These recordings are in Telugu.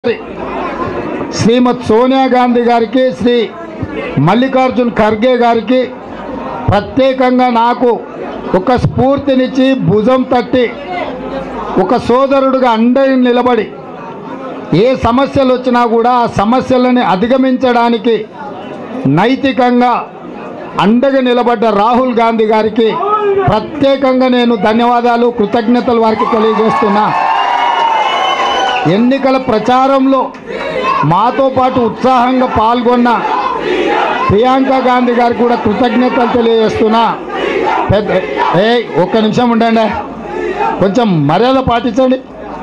శ్రీమతి సోనియా గాంధీ గారికి శ్రీ మల్లికార్జున్ ఖర్గే గారికి ప్రత్యేకంగా నాకు ఒక స్ఫూర్తినిచ్చి భుజం తట్టి ఒక సోదరుడుగా అండగా నిలబడి ఏ సమస్యలు వచ్చినా కూడా ఆ సమస్యలని అధిగమించడానికి నైతికంగా అండగా నిలబడ్డ రాహుల్ గాంధీ గారికి ప్రత్యేకంగా నేను ధన్యవాదాలు కృతజ్ఞతలు వారికి తెలియజేస్తున్నా ఎన్నికల ప్రచారంలో మాతో పాటు ఉత్సాహంగా పాల్గొన్న ప్రియాంక గాంధీ గారికి కూడా కృతజ్ఞతలు తెలియజేస్తున్నా పెద్ద ఏ ఒక్క నిమిషం ఉండండి కొంచెం మర్యాద పాటించండి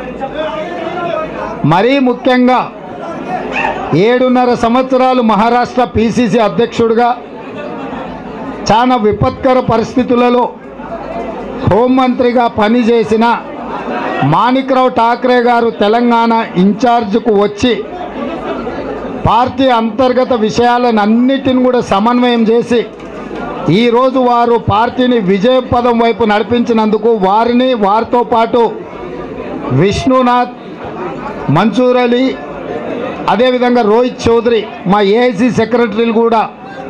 మరీ ముఖ్యంగా ఏడున్నర సంవత్సరాలు మహారాష్ట్ర పిసిసి అధ్యక్షుడిగా చాలా విపత్కర పరిస్థితులలో హోంమంత్రిగా పనిచేసిన మాణిక్రావు ఠాక్రే గారు తెలంగాణ ఇన్ఛార్జ్కు వచ్చి పార్టీ అంతర్గత విషయాలను అన్నిటిని కూడా సమన్వయం చేసి ఈరోజు వారు పార్టీని విజయ పదం వైపు నడిపించినందుకు వారిని వారితో పాటు విష్ణునాథ్ మన్సూర్ అలీ అదేవిధంగా రోహిత్ చౌదరి మా ఏఐసి సెక్రటరీలు కూడా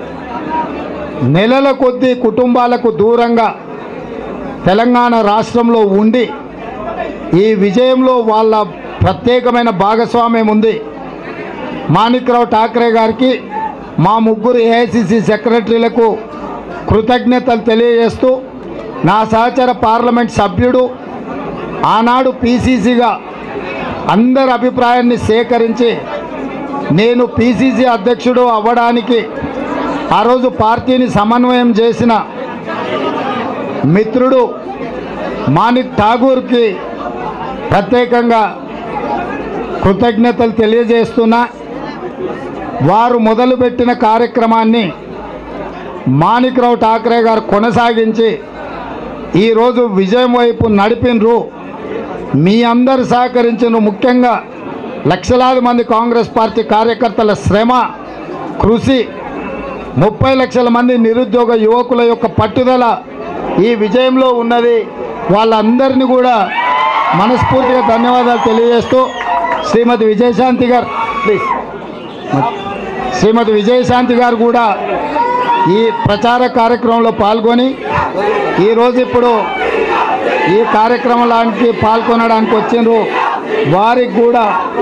నెలల కొద్దీ కుటుంబాలకు దూరంగా తెలంగాణ రాష్ట్రంలో ఉండి ఈ విజయంలో వాళ్ళ ప్రత్యేకమైన భాగస్వామ్యం ఉంది మాణిక్రావు ఠాక్రే గారికి మా ముగ్గురు ఏఐసిసి సెక్రటరీలకు కృతజ్ఞతలు తెలియజేస్తూ నా సహచర పార్లమెంట్ సభ్యుడు ఆనాడు పీసీసీగా అందరి అభిప్రాయాన్ని సేకరించి నేను పీసీసీ అధ్యక్షుడు అవ్వడానికి ఆ రోజు పార్టీని సమన్వయం చేసిన మిత్రుడు మాణిక్ ఠాగూర్కి ప్రత్యేకంగా కృతజ్ఞతలు తెలియజేస్తున్నా వారు మొదలుపెట్టిన కార్యక్రమాన్ని మాణిక్రావు ఠాక్రే గారు కొనసాగించి ఈరోజు విజయం వైపు నడిపినరు మీ అందరు సహకరించిన ముఖ్యంగా లక్షలాది మంది కాంగ్రెస్ పార్టీ కార్యకర్తల శ్రమ కృషి ముప్పై లక్షల మంది నిరుద్యోగ యువకుల యొక్క పట్టుదల ఈ విజయంలో ఉన్నది వాళ్ళందరినీ కూడా మనస్ఫూర్తిగా ధన్యవాదాలు తెలియజేస్తూ శ్రీమతి విజయశాంతి గారు ప్లీజ్ శ్రీమతి విజయశాంతి గారు కూడా ఈ ప్రచార కార్యక్రమంలో పాల్గొని ఈరోజు ఇప్పుడు ఈ కార్యక్రమానికి పాల్గొనడానికి వచ్చిండ్రు వారికి కూడా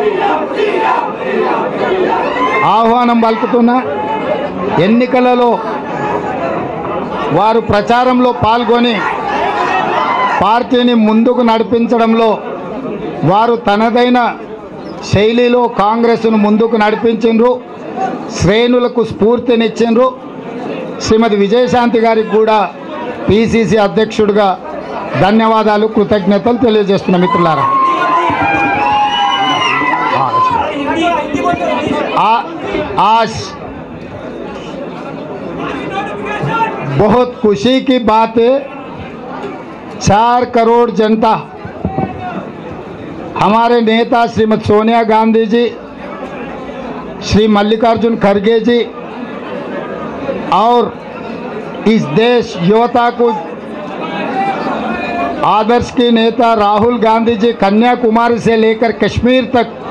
ఆహ్వానం పలుకుతున్నా ఎన్నికలలో వారు ప్రచారంలో పాల్గొని పార్టీని ముందుకు నడిపించడంలో వారు తనదైన శైలిలో కాంగ్రెస్ను ముందుకు నడిపించిండ్రు శ్రేణులకు స్ఫూర్తినిచ్చిండ్రు శ్రీమతి విజయశాంతి గారికి కూడా పిసిసి అధ్యక్షుడిగా ధన్యవాదాలు కృతజ్ఞతలు తెలియజేస్తున్న మిత్రులారా आ- आज बहुत खुशी की बात है चार करोड़ जनता हमारे नेता श्रीमती सोनिया गांधी जी श्री मल्लिकार्जुन खड़गे जी और इस देश युवता को आदर्श के नेता राहुल गांधी जी कन्याकुमारी से लेकर कश्मीर तक